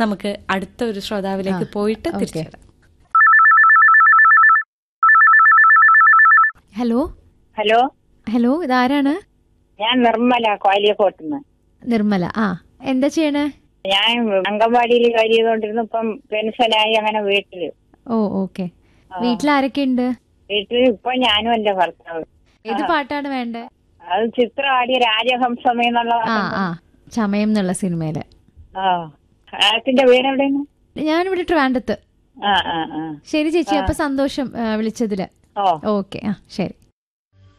നമുക്ക് അടുത്ത ഒരു ശ്രോതാവിലേക്ക് പോയിട്ട് തിരിച്ചു വരാം ഹലോ ഹലോ ഹലോ ഇതാരാണ് ഞാൻ നിർമ്മല കോലിയക്കോട്ടുന്ന് നിർമ്മല ആ എന്താ ചെയ്യണേ ഞാൻ അംഗൻവാടിയിൽ ജോലി ചെയ്തോണ്ടിരുന്നു ഇപ്പം പെൻഷനായി അങ്ങനെ വീട്ടില് ഓ ഓക്കെ വീട്ടിലാരൊക്കെ ഉണ്ട് വീട്ടിൽ ഇപ്പൊ ഞാനും എന്റെ ഭർത്താവ് ഏത് പാട്ടാണ് വേണ്ടേ അത് ചിത്രം ആടിയ രാജഹംസമേ എന്നുള്ള ആ ആ ചമയം എന്നുള്ള സിനിമയില് ആ ആത്തിന്റെ വീട് എവിടെയാണ് ഞാനിവിടെ ട്രിവാൻഡത്ത് ആ ആ ആ ശരി ചേച്ചി അപ്പൊ സന്തോഷം ആ, വിളിച്ചതില് ഓ ഓക്കെ ആ ശരി